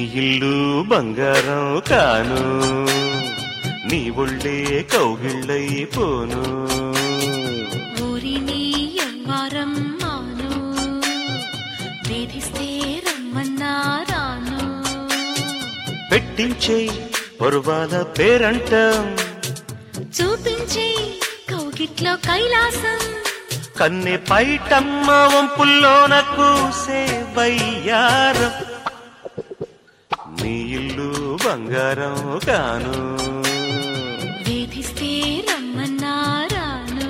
ఇల్లు బంగారం కాను నీ ఒళ్ళే కౌగిళ్ళైపోను ఊరిని ఎవ్వారం మాను వేధిస్తే రమ్మన్నారాను పెట్టించే పరువాల పేరంటం చూపించే కౌగిట్లో కైలాసం కన్నె పైటమ్మ వంపుల్లోన కూసే వయ్యారం నీ ఇల్లు బంగారం కాను వేధిస్తే రమ్మన్నారాను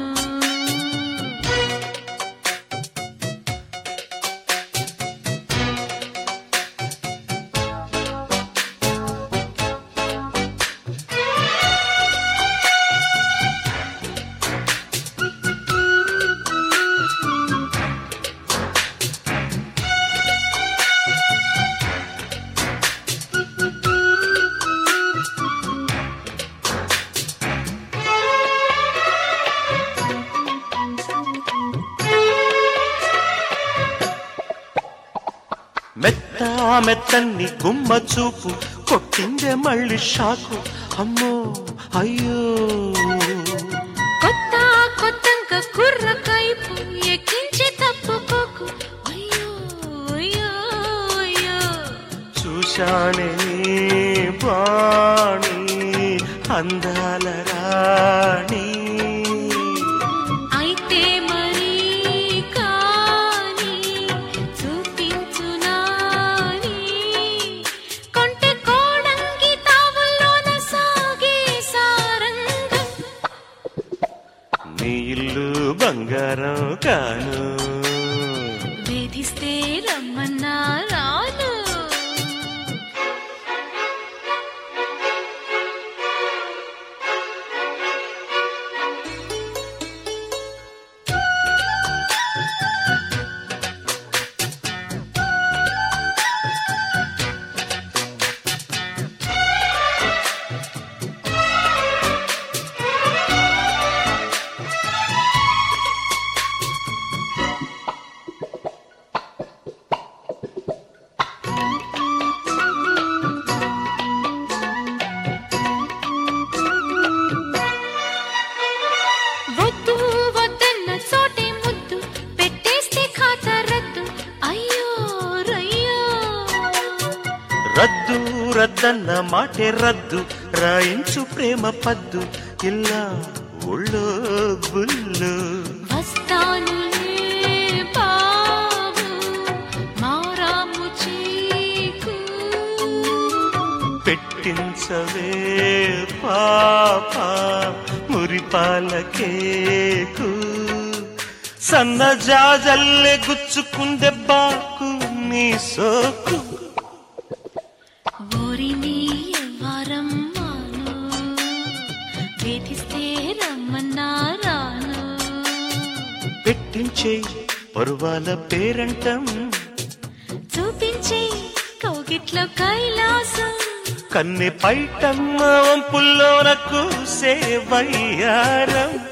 మెత్త మెత్తన్ని గుమ్మ చూపు కొట్టిందే మళ్ళీ షాకు అమ్మో అయ్యో కొత్త కొత్తంక కుర్ర కైపు ఎక్కించి తప్పుకోకు అయ్యో అయ్యో అయ్యో చూశానే నీ బాణి అందాల రాణి అయితే మరి కాని చూపించునాని కొంటె కోడంగి తావుల్లోన సాగే సారంగం నీ ఇల్లు బంగారం కాను వేధిస్తే రమ్మన్నా రాను వద్దు వద్దన్న చోటే ముద్దు పెట్టేస్తే ఖాతా రద్దు అయ్యో రయ్యో రద్దు రద్దన్న మాటే రద్దు రాయించు ప్రేమ పద్దు ఇలా ఒళ్ళో బుల్లు వస్తానులే బాబు మారాము చీకు పెట్టించవే పాప మురిపాల కేకు సన్న జాజల్లే గుచ్చుకుందె బాకు నీ సోకు ఊరిని ఎవ్వరం మాను వేధిస్తే రమ్మన్నారాను పెట్టించే పరువాల పేరంటం చూపించే కౌగిట్లో కైలాసం కన్నె పైటమ్మ వంపుల్లోనకు సేవయ్యారం